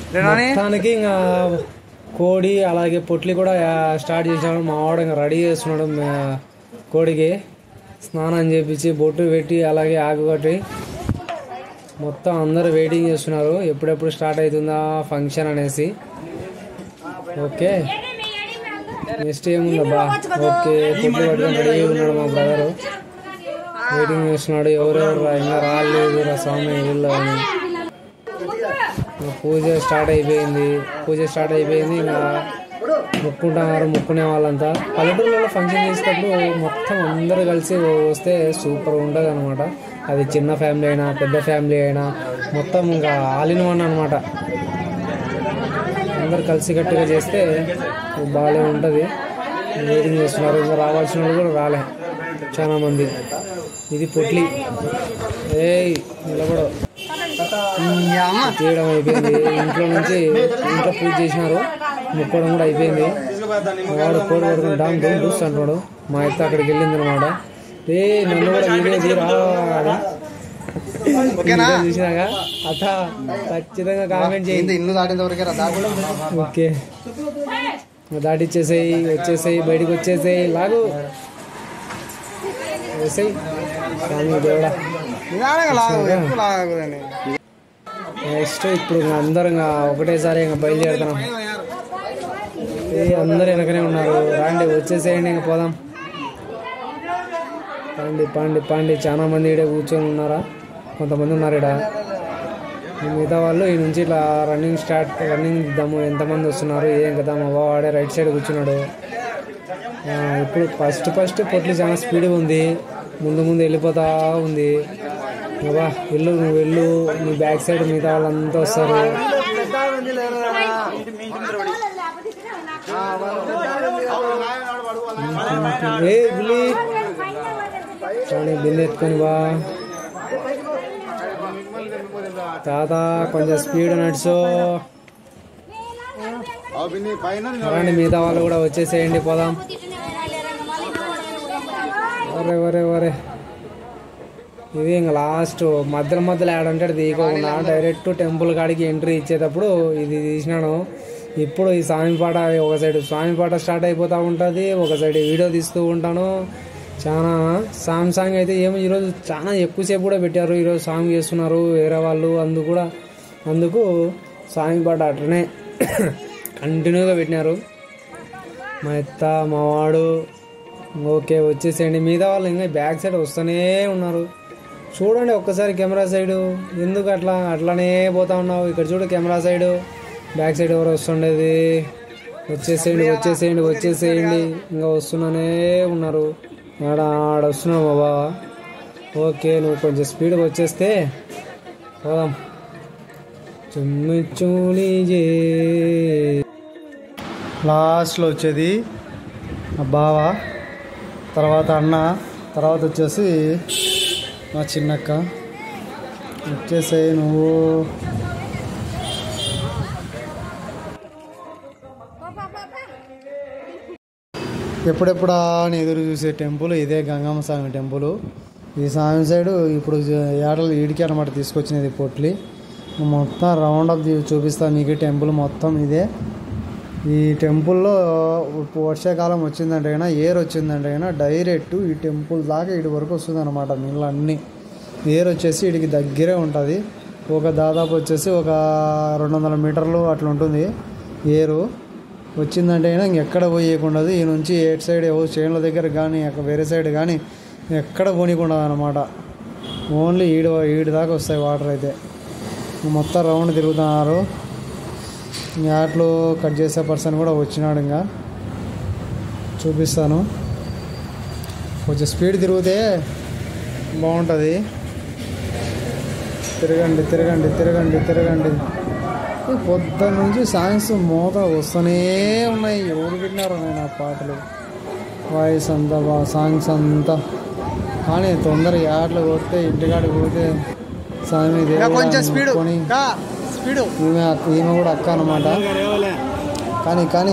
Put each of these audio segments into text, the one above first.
మొత్తానికి ఇంకా కోడి అలాగే పొట్లి కూడా ఆ, స్టార్ట్ చేసినాడు మా వాడు ఇంకా రెడీ చేస్తున్నాడు మే- కోడికి స్నానం చేపించి బొట్టు పెట్టి అలాగే ఆకు కట్టి మొత్తం అందరూ వెయిటింగ్ చేస్తున్నారు ఎప్పుడెప్పుడు స్టార్ట్ అవుతుందా ఫంక్షన్ అనేసి ఓకే నెక్స్ట్ ఏముందబ్బా ఓకే పొట్టు పట్టుకొని రెడీ ఉన్నాడు మా బ్రదరు వెయిటింగ్ చేస్తున్నాడు ఎవరెవరు రా- ఇంకా రాలేదు రా స్వామి వీళ్ళు అని ఇంకా పూజ స్టార్ట్ అయిపోయింది పూజ స్టార్ట్ అయిపోయింది ఇంకా మొక్కుంటున్నారు మొక్కునే వాళ్ళంతా పల్లెటూరులలో ఫంక్షన్ చేసేటప్పుడు మొత్తం అందరూ కలిసి వస్తే సూపర్ ఉంటుంది అనమాట అది చిన్న ఫ్యామిలీ అయినా పెద్ద ఫ్యామిలీ అయినా మొత్తం ఇంకా ఆల్ ఇన్ వన్ అనమాట అందరు కలిసి కట్టుగా చేస్తే బాగానే ఉంటుంది వెయిటింగ్ చేస్తున్నారు ఇంకా రావాల్సిన వాళ్ళు కూడా రాలే చాలా మంది ఇది పొట్లి ఏయ్ నిలబడ తీయడం అయిపోయింది ఇంట్లో నుంచి ఇంట్లో పూజ చేసినారు ముక్కడం కూడా అయిపోయింది వాడు కోడి పడుకుని డామ్ డూమ్ డూస్ అంటున్నాడు మా అత్త అక్కడికి వెళ్ళింది అనమాట ఏ నన్ను కూడా వీడియో తీరా అని. వీడియో చూసినాక అత్త ఖచ్చితంగా కామెంట్ చేయండి ఇల్లు దాటేంత వరకే రా దాటి ఓకే దాటిచ్చేసేయి వచ్చేసేయి బయటికి వచ్చేసేయి లాగు వేసేయి స్వామి దేవుడా నిదానంగా లాగు ఎక్కువ లాగకూడదని నెక్స్ట్ ఇప్పుడు ఇంకా అందరం ఇంకా ఒకటేసారి ఇంకా బయలుదేరుతున్నాం ఏ అందరు వెనకనే ఉన్నారు రాండి వచ్చేసేయండి ఇంకా పోదాం పాండి పాండి పాండి చాలా మంది ఈడ కూర్చొని ఉన్నారా కొంతమంది ఉన్నారు ఈడ మిగతా వాళ్ళు ఈ నుంచి ఇట్లా రన్నింగ్ స్టార్ట్ రన్నింగ్ ఇద్దాము ఎంతమంది వస్తున్నారు ఏం కదా మా బావ వాడే రైట్ సైడ్ కూర్చున్నాడు ఆ, ఇప్పుడు ఫస్ట్ ఫస్ట్ పొట్లు చాలా స్పీడ్ ఉంది ముందు ముందు వెళ్ళిపోతా ఉంది బాబా వెళ్ళు నువ్వు వెళ్ళు నీ బ్యాక్ సైడ్ మిగతా వాళ్ళంతా వస్తారు ఏ బుల్లి కానీ బిందె ఎత్తుకొని బా తాత కొంచెం స్పీడ్ నడుచు రండి మిగతా వాళ్ళు కూడా వచ్చేసేయండి పోదాం ఒరే ఒరే ఒరే ఇది ఇంకా లాస్ట్ మధ్యలో మధ్యలో ఆడంటాడు తీయకుండా డైరెక్ట్ టెంపుల్ కాడికి ఎంట్రీ ఇచ్చేటప్పుడు ఇది తీసినాను ఇప్పుడు ఈ స్వామి పాట ఒక సైడ్ స్వామి పాట స్టార్ట్ అయిపోతూ ఉంటుంది ఒక సైడ్ వీడియో తీస్తూ ఉంటాను చాలా సాంగ్ సాంగ్ అయితే ఏమో ఈరోజు చాలా ఎక్కువసేపు కూడా పెట్టారు ఈరోజు సాంగ్ చేస్తున్నారు వేరే వాళ్ళు అందుకు కూడా అందుకు స్వామి పాట అట్లనే కంటిన్యూగా పెట్టినారు మా అత్త మా వాడు ఓకే వచ్చేసేయండి మిగతా వాళ్ళు ఇంకా బ్యాక్ సైడ్ వస్తూనే ఉన్నారు చూడండి ఒక్కసారి కెమెరా సైడు ఎందుకు అట్లా అట్లానే పోతా ఉన్నావు ఇక్కడ చూడు కెమెరా సైడు బ్యాక్ సైడ్ ఎవరు వస్తుండేది వచ్చేసేయండి వచ్చేసేయండి వచ్చేసేయండి ఇంకా వస్తూనే ఉన్నారు ఆడ ఆడ వస్తున్నావు మా బావ ఓకే నువ్వు కొంచెం స్పీడ్గా వచ్చేస్తే పోదాం చుమ్మిచూలి లాస్ట్లో వచ్చేది మా బావ తర్వాత అన్న తర్వాత వచ్చేసి మా చిన్నక్క వచ్చేసేయి నువ్వు ఎప్పుడెప్పుడా అని ఎదురు చూసే టెంపుల్ ఇదే గంగమ్మ స్వామి టెంపుల్ ఈ స్వామి సైడు ఇప్పుడు ఏడలు ఈడికి అనమాట తీసుకొచ్చినది పొట్లి మొత్తం రౌండ్ అప్ చూపిస్తాను మీకు టెంపుల్ మొత్తం ఇదే ఈ టెంపుల్లో ఇప్పుడు వర్షాకాలం వచ్చిందంటే కన్నా ఏర్ వచ్చిందంటే కన్నా డైరెక్ట్ ఈ టెంపుల్ దాకా ఇటు వరకు వస్తుంది అనమాట నీళ్ళు అన్నీ ఏర్ వచ్చేసి ఇడికి దగ్గరే ఉంటుంది ఒక దాదాపు వచ్చేసి ఒక రెండు వందల మీటర్లు అట్లా ఉంటుంది ఏరు వచ్చిందంటే అయినా ఇంకెక్కడ పోయేయకుండదు ఈ నుంచి ఏట్ సైడ్ ఎవరు చేనుల దగ్గర కానీ అక్కడ వేరే సైడ్ కానీ ఎక్కడ పోనీకుండా అనమాట ఓన్లీ ఈడు ఈడు దాకా వస్తాయి వాటర్ అయితే మొత్తం రౌండ్ తిరుగుతున్నారు యాట్లు కట్ చేసే పర్సన్ కూడా వచ్చినాడు ఇంకా చూపిస్తాను కొంచెం స్పీడ్ తిరిగితే బాగుంటుంది తిరగండి తిరగండి తిరగండి తిరగండి ఈ పొద్దున్న నుంచి సాంగ్స్ మోత వస్తూనే ఉన్నాయి ఎవరు పెట్టినారు నేను ఆ పాటలు వాయిస్ అంతా బా సాంగ్స్ అంతా కానీ తొందర యాట్లు కొడితే ఇంటికాడికి పోతే స్వామి దేవుడా కొంచెం స్పీడ్ అనుకొని స్పీడ్ ఈమె అక్క- ఈమె కూడా అక్క అనమాట కానీ కానీ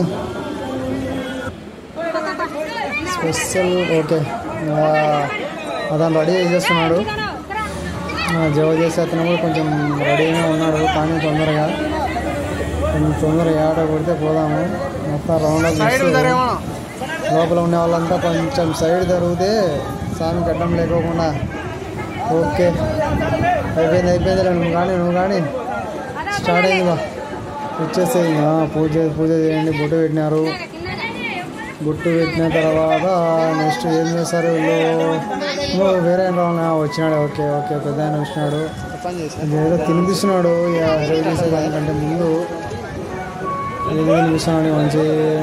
స్పెషల్ ఓకే ఆ, అతను రెడీ చేసేస్తున్నాడు ఆ, జవ చేసే అతను కూడా కొంచెం రెడీగా ఉన్నాడు కానీ తొందరగా కొంచెం తొందరగా ఆట కొడితే పోదాము మొత్తం రౌండ్ అప్ సైడ్ చేసి జరేమో లోపల ఉన్న వాళ్ళంతా కొంచెం సైడ్ జరిగితే స్వామి గడ్డం లేకోకుండా ఓకే అయిపోయింది అయిపోయింది నువ్వు కానీ నువ్వు కానీ స్టార్ట్ అయింది బా వచ్చేసేయి ఆ, పూజ పూజ చేయండి బొట్టు పెట్టినారు బొట్టు పెట్టిన తర్వాత నెక్స్ట్ ఏం చేస్తారు వీళ్ళు ఇంకో వేరే రావాలి వచ్చినాడు ఓకే ఓకే పెద్ద ఆయన వచ్చినాడు పని చేసి ఏదో తినిపిస్తున్నాడు ఇక సేవ్ చేసేదానికంటే ముందు ఏదో తినిపిస్తున్నాడు మంచి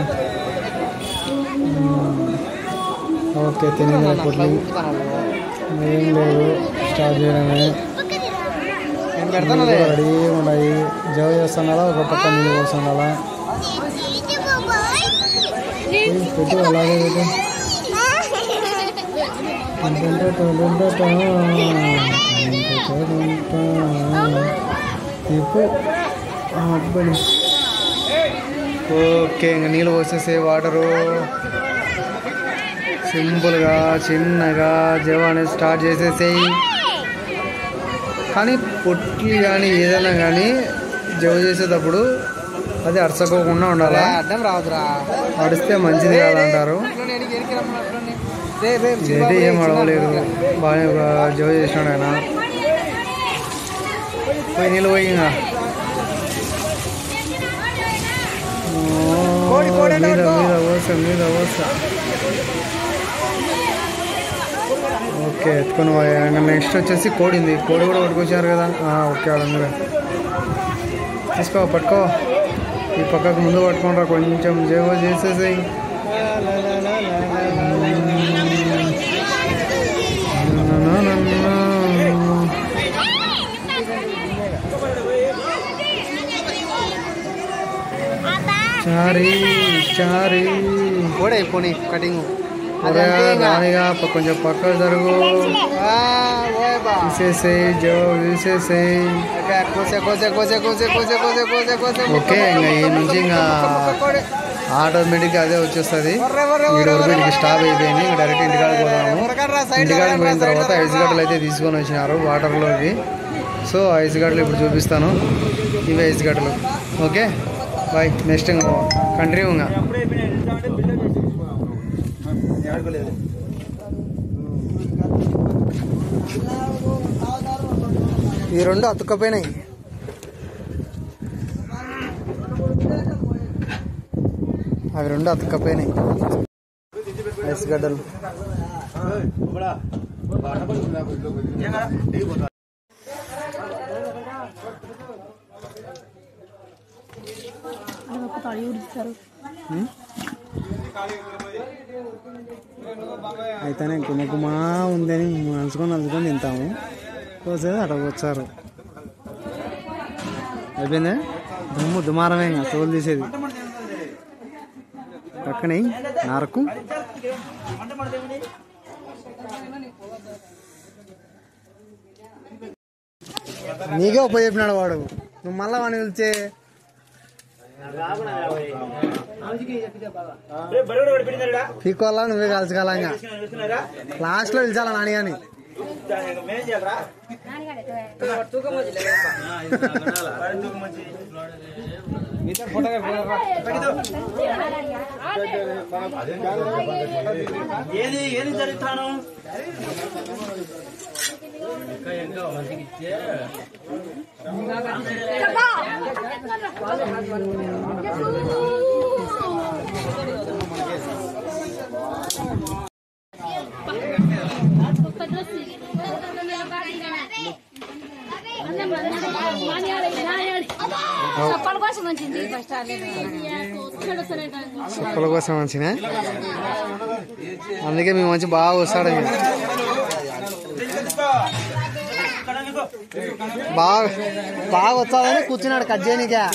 మ్మ్. ఓకే తినేది పొట్లు ఏం లేదు స్టార్ట్ చేయడమే నేను పెడతానులే రెడీగా ఉన్నాయి జవ చేస్తున్నారా ఒక పక్క నీళ్ళు పోస్తున్నారా పెట్టు అలాగే పెట్టు తిప్పు అబ్బడి ఓకే ఇంకా నీళ్ళు పోసేసే వాటరు సింపుల్గా చిన్నగా జవాని స్టార్ట్ చేసేసేయి కానీ పొట్టి కానీ ఏదైనా కానీ జవ చేసేటప్పుడు అది అరసకోకుండా ఉండాలా అడ్డం రావద్దురా అడిస్తే మంచిది కాదంటారు ఏంటి ఏం అడవలేదు బాగానే ఒక జవ చేసినాడు ఆయన పోయి నీళ్ళు పోయి ఇంకా కోడి, కోడి అంటే మీద పట్టుకో. మీద ఓస మీద ఓస ఓకే ఎత్తుకొని పోయా. ఇంకా నెక్స్ట్ వచ్చేసి కోడింది కోడి కూడా పట్టుకొచ్చారు కదా ఆ, ఓకే వాళ్ళ మీద తీసుకో పట్టుకో ఈ పక్కకు ముందు పట్టుకుంటారా కొంచెం జేవో చేసేసాయి చారీ చారీ కోడే పోనీ కటింగ్ ఒరే రానిగా ప- కొంచెం పక్క జరుగు తీసేసేయి జో తీసేసేయి కోసే కోసే కోసే కోసే కోసే కోసే కోసే కోసే ఓకే ఇంకా ఈ నుంచి ఇంకా ఆటోమేటిక్గా అదే వచ్చేస్తుంది ఈ వరకు ఇంటికి స్టాప్ అయిపోయింది ఇంకా డైరెక్ట్ ఇంటికాడికి పోదాము ఇంటికాడికి పోయిన తర్వాత ఐస్ గడ్డలు అయితే తీసుకొని వచ్చినారు వాటర్లోకి సో ఐస్ గడ్డలు ఇప్పుడు చూపిస్తాను ఇవే ఐస్ గడ్డలు ఓకే బాయ్ నెక్స్ట్ ఇంకా కంటిన్యూ ఇంకా ఈ రెండు అతుక్కపోయినాయి అవి రెండు అతుక్కపోయినాయి ఐస్ గడ్డలు అయితేనే గుమగుమా ఉందని నలుచుకొని నలుచుకొని తింటాము కోసేది అక్కడ వచ్చారు అయిపోయిందా దుమ్ము దుమారమే ఇంకా తోలు తీసేది పక్కనే నారకు నీకే ఉప చెప్పినాడు వాడు నువ్వు మళ్ళా వాడిని పిలిచే పీకోవాలా నువ్వే కాల్చుకోవాలా ఇంకా లాస్ట్ లో పిలిచాలా నాని అని ఏది ఏది జరుగుతాను చప్పల కోసం వచ్చింది ఫస్ట్ సుక్కల కోసం మంచిగా అందుకే మీ మంచి బాగా వస్తాడు ఇక. బాగా బాగా వచ్చాదని కూర్చున్నాడు కట్ చేయనికే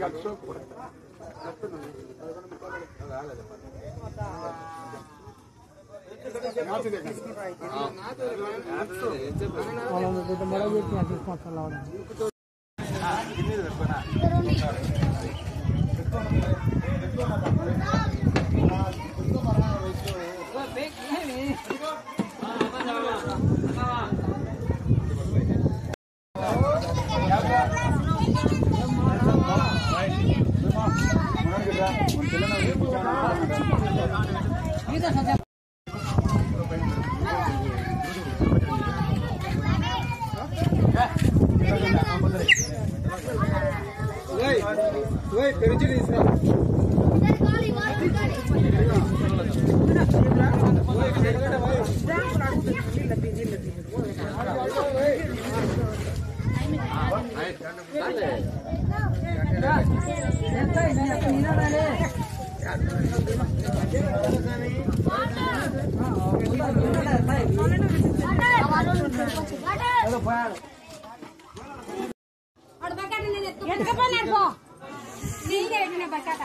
ఎత్తుకపోయినాడు పో నీకే ఎట్టిన బట్టాట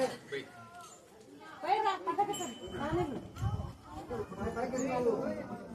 పోయి రా, పక్కకి పెట్టు.